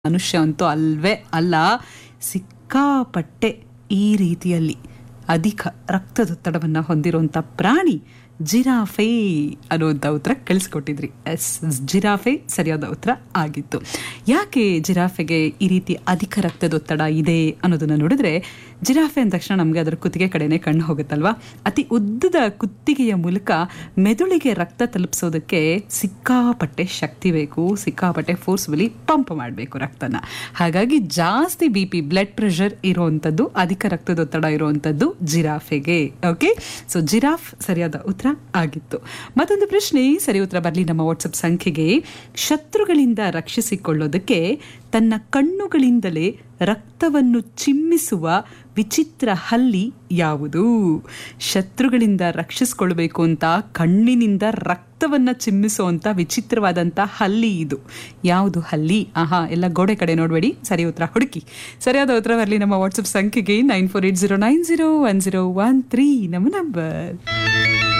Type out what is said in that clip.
ಮನುಷ್ಯ ಅಂತೂ ಅಲ್ವೇ ಅಲ್ಲ ಸಿಕ್ಕಾಪಟ್ಟೆ ಈ ರೀತಿಯಲ್ಲಿ ಅಧಿಕ ರಕ್ತದೊತ್ತಡವನ್ನು ಹೊಂದಿರುವಂಥ ಪ್ರಾಣಿ ಜಿರಾಫೆ ಅನ್ನುವಂಥ ಉತ್ತರ ಕಳಿಸ್ಕೊಟ್ಟಿದ್ರಿ ಎಸ್ ಜಿರಾಫೆ ಸರಿಯಾದ ಉತ್ತರ ಆಗಿತ್ತು ಯಾಕೆ ಜಿರಾಫೆಗೆ ಈ ರೀತಿ ಅಧಿಕ ರಕ್ತದೊತ್ತಡ ಇದೆ ಅನ್ನೋದನ್ನ ನೋಡಿದ್ರೆ ಜಿರಾಫೆ ಅಂದ ತಕ್ಷಣ ನಮಗೆ ಅದರ ಕುತ್ತಿಗೆ ಕಡೆನೆ ಕಣ್ಣು ಹೋಗುತ್ತಲ್ವಾ ಅತಿ ಉದ್ದದ ಕುತ್ತಿಗೆಯ ಮೂಲಕ ಮೆದುಳಿಗೆ ರಕ್ತ ತಲುಪಿಸೋದಕ್ಕೆ ಸಿಕ್ಕಾಪಟ್ಟೆ ಶಕ್ತಿ ಬೇಕು ಸಿಕ್ಕಾಪಟ್ಟೆ ಫೋರ್ಸ್ಫುಲಿ ಪಂಪ್ ಮಾಡಬೇಕು ರಕ್ತನ ಹಾಗಾಗಿ ಜಾಸ್ತಿ ಬಿ ಪಿ ಬ್ಲಡ್ ಪ್ರೆಷರ್ ಇರುವಂಥದ್ದು ಅಧಿಕ ರಕ್ತದೊತ್ತಡ ಇರುವಂಥದ್ದು ಜಿರಾಫೆಗೆ ಓಕೆ ಸೊ ಜಿರಾಫ್ ಸರಿಯಾದ ಉತ್ತರ ಆಗಿತ್ತು ಮತ್ತೊಂದು ಪ್ರಶ್ನೆ ಸರಿ ಉತ್ತರ ಬರಲಿ ನಮ್ಮ ವಾಟ್ಸಪ್ ಸಂಖ್ಯೆಗೆ ಶತ್ರುಗಳಿಂದ ರಕ್ಷಿಸಿಕೊಳ್ಳೋದಕ್ಕೆ ತನ್ನ ಕಣ್ಣುಗಳಿಂದಲೇ ರಕ್ತವನ್ನು ಚಿಮ್ಮಿಸುವ ವಿಚಿತ್ರ ಹಲ್ಲಿ ಯಾವುದು ಶತ್ರುಗಳಿಂದ ರಕ್ಷಿಸ್ಕೊಳ್ಬೇಕು ಅಂತ ಕಣ್ಣಿನಿಂದ ರಕ್ತವನ್ನ ಚಿಮ್ಮಿಸುವಂತ ವಿಚಿತ್ರವಾದಂಥ ಹಲ್ಲಿ ಇದು ಯಾವುದು ಹಲ್ಲಿ ಆಹಾ ಎಲ್ಲ ಗೋಡೆ ಕಡೆ ನೋಡಬೇಡಿ ಸರಿ ಉತ್ತರ ಹುಡುಕಿ ಸರಿಯಾದ ಉತ್ತರ ಬರಲಿ ನಮ್ಮ ವಾಟ್ಸಪ್ ಸಂಖ್ಯೆಗೆ nine four eight zero nine zero one zero one three ನಮ್ಮ ನಂಬರ್